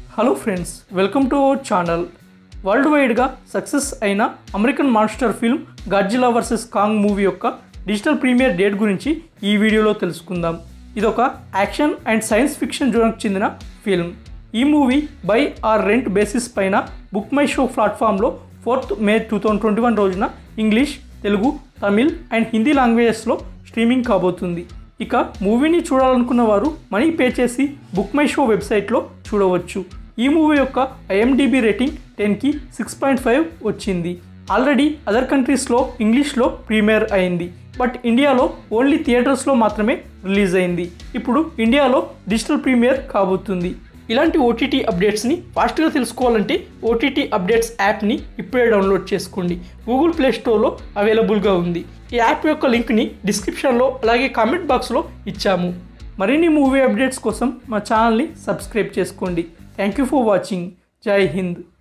hello friends welcome to our channel world వైడ్గా success అయిన American monster film Godzilla versus Kong movie యొక్క digital premiere date గురించి ఈ వీడియోలో తెలుసుకుందాం ఇదొక యాక్షన్ అండ్ సైన్స్ ఫిక్షన్ జోన్కి చెందిన ఫిల్మ్ ఈ movie buy or rent basis పైన బుక్ మై షో ప్లాట్ఫామ్లో fourth May two thousand twenty one రోజున ఇంగ్లీష్ తెలుగు తమిళ్ అండ్ హిందీ లాంగ్వేజెస్లో స్ట్రీమింగ్ కాబోతుంది ఇక మూవీని చూడాలనుకున్న వారు మనీ పే చేసి బుక్ మై షో వెబ్సైట్లో చూడవచ్చు ఈ మూవీ యొక్క ఐఎండిబి రేటింగ్ టెన్కి సిక్స్ పాయింట్ ఫైవ్ వచ్చింది ఆల్రెడీ అదర్ కంట్రీస్లో ఇంగ్లీష్లో ప్రీమియర్ అయింది బట్ ఇండియాలో ఓన్లీ థియేటర్స్లో మాత్రమే రిలీజ్ అయింది ఇప్పుడు ఇండియాలో డిజిటల్ ప్రీమియర్ కాబోతుంది ఇలాంటి ఓటీటీ అప్డేట్స్ని ఫాస్ట్గా తెలుసుకోవాలంటే ఓటీటీ అప్డేట్స్ యాప్ని ఇప్పుడే డౌన్లోడ్ చేసుకోండి గూగుల్ ప్లే స్టోర్లో అవైలబుల్గా ఉంది ఈ యాప్ యొక్క లింక్ని డిస్క్రిప్షన్లో అలాగే కామెంట్ బాక్స్లో ఇచ్చాము మరిన్ని మూవీ అప్డేట్స్ కోసం మా ఛానల్ని సబ్స్క్రైబ్ చేసుకోండి థ్యాంక్ యూ ఫర్ వాచింగ్ జై హింద్